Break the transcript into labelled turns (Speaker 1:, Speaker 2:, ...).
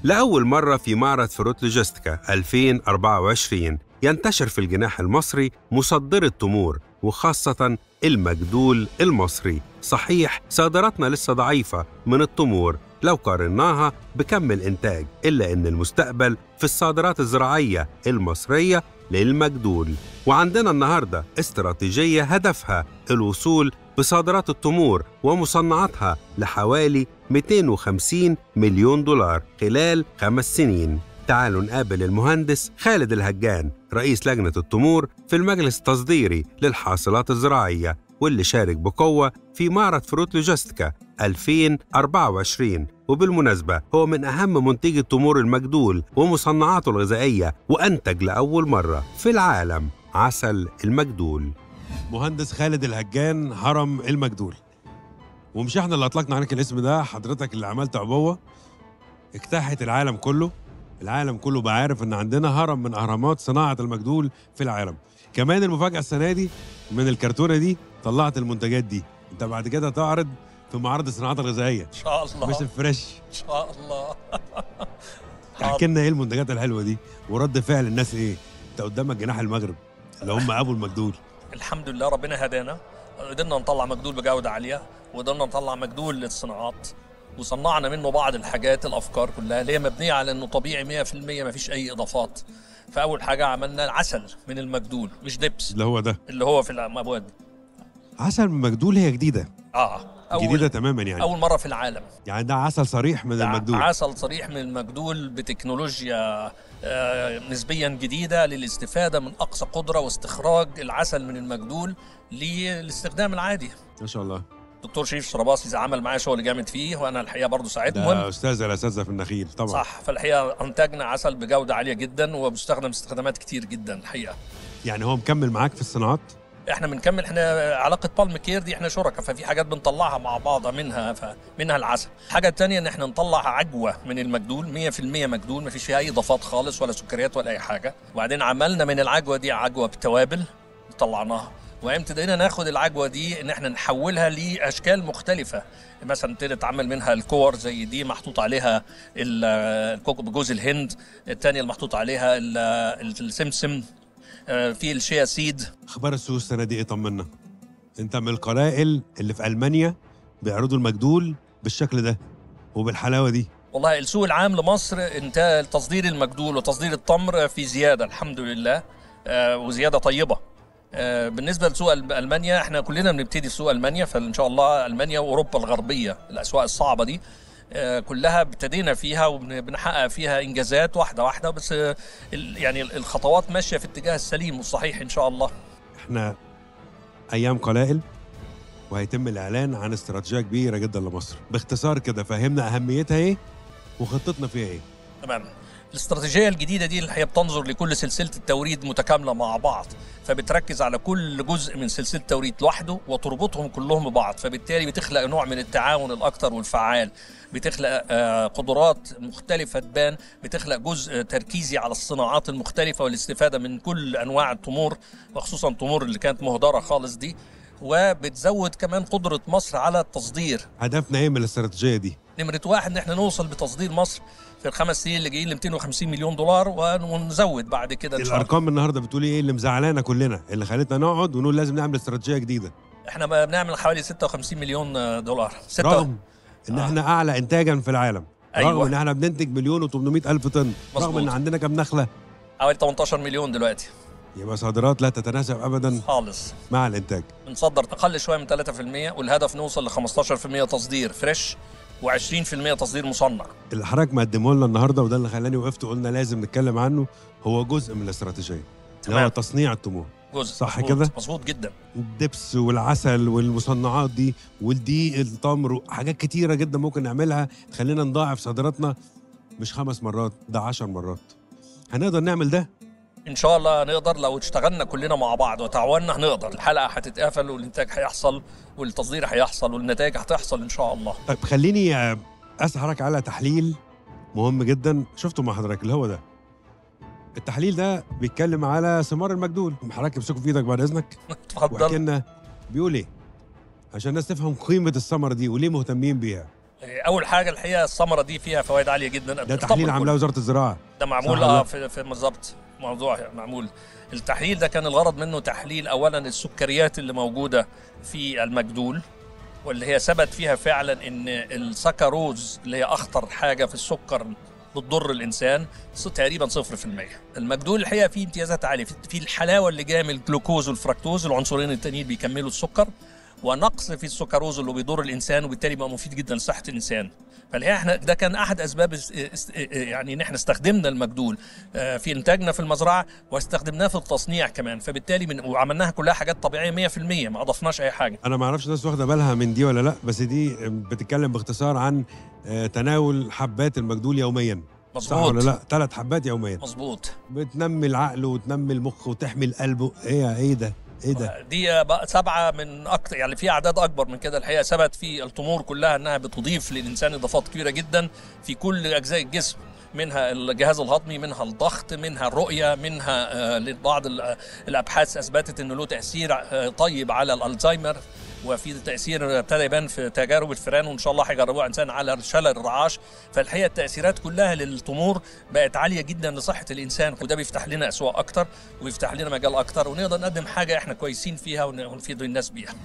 Speaker 1: لأول مرة في معرض فروت لوجيستيكا 2024 ينتشر في الجناح المصري مصدر التمور وخاصة المجدول المصري صحيح صادراتنا لسه ضعيفة من التمور لو قارناها بكم الإنتاج إلا إن المستقبل في الصادرات الزراعية المصرية للمجدول وعندنا النهاردة استراتيجية هدفها الوصول بصادرات التمور ومصنعاتها لحوالي 250 مليون دولار خلال خمس سنين تعالوا نقابل المهندس خالد الهجان رئيس لجنة التمور في المجلس التصديري للحاصلات الزراعية واللي شارك بقوة في معرض فروت لوجيستيكا 2024 وبالمناسبة هو من أهم منتجي التمور المجدول ومصنعاته الغذائية وأنتج لأول مرة في العالم عسل المجدول
Speaker 2: مهندس خالد الهجان هرم المجدول ومش احنا اللي اطلقنا عليك الاسم ده حضرتك اللي عملت عبوه اجتاحت العالم كله العالم كله بقى عارف ان عندنا هرم من اهرامات صناعه المجدول في العالم كمان المفاجاه السنه دي من الكرتونه دي طلعت المنتجات دي انت بعد كده تعرض في معرض الصناعات الغذائيه
Speaker 3: ان شاء الله
Speaker 2: مش الفريش
Speaker 3: ان شاء الله
Speaker 2: احكي لنا ايه المنتجات الحلوه دي ورد فعل الناس ايه انت قدامك جناح المغرب اللي هم ابو المجدول
Speaker 3: الحمد لله ربنا هدانا قدرنا نطلع مجدول بجوده عاليه وقدرنا نطلع مجدول للصناعات وصنعنا منه بعض الحاجات الافكار كلها اللي هي مبنيه على انه طبيعي 100% ما فيش اي اضافات فاول حاجه عملنا العسل من المجدول مش دبس
Speaker 2: اللي هو ده
Speaker 3: اللي هو في المواد
Speaker 2: عسل من مجدول هي جديده
Speaker 3: اه أول
Speaker 2: جديده تماما يعني
Speaker 3: اول مره في العالم
Speaker 2: يعني ده عسل صريح من
Speaker 3: ده
Speaker 2: المجدول
Speaker 3: عسل صريح من المجدول بتكنولوجيا آه، نسبيا جديده للاستفاده من اقصى قدره واستخراج العسل من المجدول للاستخدام العادي
Speaker 2: ما شاء الله
Speaker 3: دكتور شريف شرباصي عمل معايا شغل جامد فيه وانا الحقيقه برضه ساعدت
Speaker 2: ده
Speaker 3: مهم
Speaker 2: استاذ الاساتذه في النخيل طبعا
Speaker 3: صح فالحقيقه انتجنا عسل بجوده عاليه جدا وبيستخدم استخدامات كتير جدا الحقيقه
Speaker 2: يعني هو مكمل معاك في الصناعات
Speaker 3: احنا بنكمل احنا علاقه بالم كير دي احنا شركاء ففي حاجات بنطلعها مع بعض منها فمنها العسل الحاجه الثانيه ان احنا نطلع عجوه من المجدول 100% مجدول ما فيش فيها اي اضافات خالص ولا سكريات ولا اي حاجه وبعدين عملنا من العجوه دي عجوه بالتوابل طلعناها وابتدينا ناخد العجوه دي ان احنا نحولها لاشكال مختلفه مثلا ابتدت تعمل منها الكور زي دي محطوط عليها ال- الكوكو بجوز الهند الثانيه اللي محطوط عليها ال- السمسم آه، في الشيا سيد
Speaker 2: اخبار السوق السنه دي ايه طمنا انت من القلائل اللي في المانيا بيعرضوا المجدول بالشكل ده وبالحلاوه دي
Speaker 3: والله السوق العام لمصر انت تصدير المجدول وتصدير التمر في زياده الحمد لله آه، وزياده طيبه آه، بالنسبه لسوق ألم- المانيا احنا كلنا بنبتدي سوق المانيا فان شاء الله المانيا واوروبا الغربيه الاسواق الصعبه دي آه، كلها ابتدينا فيها وبنحقق فيها انجازات واحده واحده بس آه، ال- يعني الخطوات ماشيه في الاتجاه السليم والصحيح ان شاء الله
Speaker 2: احنا ايام قلائل وهيتم الاعلان عن استراتيجيه كبيره جدا لمصر باختصار كده فهمنا اهميتها ايه وخطتنا فيها ايه
Speaker 3: تمام الاستراتيجيه الجديده دي اللي هي بتنظر لكل سلسله التوريد متكامله مع بعض فبتركز على كل جزء من سلسله التوريد لوحده وتربطهم كلهم ببعض فبالتالي بتخلق نوع من التعاون الاكثر والفعال بتخلق آه، قدرات مختلفه تبان بتخلق جزء تركيزي على الصناعات المختلفه والاستفاده من كل انواع التمور وخصوصا التمور اللي كانت مهدره خالص دي وبتزود كمان قدره مصر على التصدير
Speaker 2: هدفنا ايه من الاستراتيجيه دي
Speaker 3: نمرة واحد ان احنا نوصل بتصدير مصر في الخمس سنين اللي جايين ل 250 مليون دولار ون- ونزود بعد كده ان شاء الله
Speaker 2: الارقام النهارده بتقولي ايه اللي مزعلانا كلنا اللي خلتنا نقعد ونقول لازم نعمل استراتيجيه جديده
Speaker 3: احنا ب- بنعمل حوالي 56 مليون دولار ستة
Speaker 2: رغم ان
Speaker 3: آه.
Speaker 2: احنا اعلى انتاجا في العالم رغم
Speaker 3: أيوة.
Speaker 2: ان احنا بننتج مليون و800 الف طن رغم
Speaker 3: مظبوط.
Speaker 2: ان عندنا كام نخله
Speaker 3: حوالي 18 مليون دلوقتي
Speaker 2: يبقى صادرات لا تتناسب ابدا
Speaker 3: خالص
Speaker 2: مع الانتاج
Speaker 3: بنصدر اقل شويه من 3% والهدف نوصل ل 15% تصدير فريش و20% تصدير مصنع
Speaker 2: اللي حضرتك مقدمه لنا النهارده وده اللي خلاني وقفت وقلنا لازم نتكلم عنه هو جزء من الاستراتيجيه اللي هو
Speaker 3: تمام.
Speaker 2: تصنيع التمور
Speaker 3: جزء
Speaker 2: صح
Speaker 3: مظبوط-
Speaker 2: كده؟
Speaker 3: مظبوط جدا
Speaker 2: الدبس والعسل والمصنعات دي والدقيق التمر حاجات كتيره جدا ممكن نعملها تخلينا نضاعف صادراتنا مش خمس مرات ده عشر مرات هنقدر نعمل ده
Speaker 3: ان شاء الله نقدر لو اشتغلنا كلنا مع بعض وتعاوننا هنقدر الحلقه هتتقفل والانتاج هيحصل والتصدير هيحصل والنتائج هتحصل ان شاء الله
Speaker 2: طيب خليني آه، اسال حضرتك على تحليل مهم جدا شفته مع حضرتك اللي هو ده التحليل ده بيتكلم على ثمار المجدول حضرتك امسكه في ايدك بعد اذنك واحكي
Speaker 3: اتفضل
Speaker 2: لنا بيقول ايه عشان الناس تفهم قيمه الثمره دي وليه مهتمين بيها
Speaker 3: اول حاجه الحقيقه الثمره دي فيها فوائد عاليه جدا
Speaker 2: ده تحليل عاملاه وزاره الزراعه
Speaker 3: ده معمول
Speaker 2: صح ولا؟
Speaker 3: اه في, في بالظبط موضوع معمول التحليل ده كان الغرض منه تحليل اولا السكريات اللي موجوده في المجدول واللي هي ثبت فيها فعلا ان السكروز اللي هي اخطر حاجه في السكر بتضر الانسان ص- تقريبا 0% المجدول الحقيقه فيه امتيازات عاليه في- في الحلاوه اللي جايه من الجلوكوز والفركتوز العنصرين التانيين بيكملوا السكر ونقص في السكروز اللي بيضر الانسان وبالتالي بقى مفيد جدا لصحه الانسان فالحقيقه احنا ده كان احد اسباب اس- اس- يعني ان احنا استخدمنا المجدول آه، في انتاجنا في المزرعه واستخدمناه في التصنيع كمان فبالتالي من وعملناها كلها حاجات طبيعيه 100% ما اضفناش اي حاجه
Speaker 2: انا ما اعرفش الناس واخده بالها من دي ولا لا بس دي بتتكلم باختصار عن آه، تناول حبات المجدول يوميا صح ولا
Speaker 3: مظبوط
Speaker 2: لا ثلاث حبات يوميا
Speaker 3: مظبوط
Speaker 2: بتنمي العقل وتنمي المخ وتحمي القلب ايه ايه ده ايه ده
Speaker 3: دي بقى سبعه من اكتر يعني في اعداد اكبر من كده الحقيقه ثبت في التمور كلها انها بتضيف للانسان اضافات كبيره جدا في كل اجزاء الجسم منها الجهاز الهضمي منها الضغط منها الرؤيه منها آه، لبعض ال- الابحاث اثبتت انه له تاثير آه، طيب على الالزهايمر وفي تاثير ابتدى يبان في تجارب الفئران وان شاء الله هيجربوها انسان على شلل الرعاش فالحقيقه التاثيرات كلها للتمور بقت عاليه جدا لصحه الانسان وده بيفتح لنا اسواق اكتر ويفتح لنا مجال اكتر ونقدر نقدم حاجه احنا كويسين فيها ونفيد الناس بيها